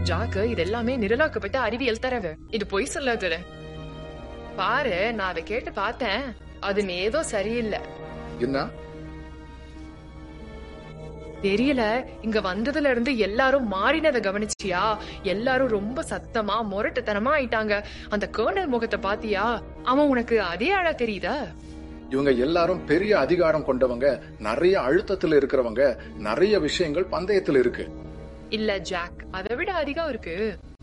jack இது எல்லாமே நிரலாக்கப்பட்ட அறிவியல் தரவு இது பொய் சொல்லாத பாரு நான் அதை கேட்டு பார்த்தேன் அது ஏதோ சரியில்லை என்ன தெரியல இங்க வந்ததுல இருந்து எல்லாரும் மாறினதை கவனிச்சியா எல்லாரும் ரொம்ப சத்தமா முரட்டுத்தனமா ஆயிட்டாங்க அந்த கேர்னல் முகத்தை பாத்தியா அவன் உனக்கு அதே ஆளா தெரியுதா இவங்க எல்லாரும் பெரிய அதிகாரம் கொண்டவங்க நிறைய அழுத்தத்துல இருக்கிறவங்க நிறைய விஷயங்கள் பந்தயத்துல இருக்கு இல்ல ஜாக் அதை விட அதிகம் இருக்கு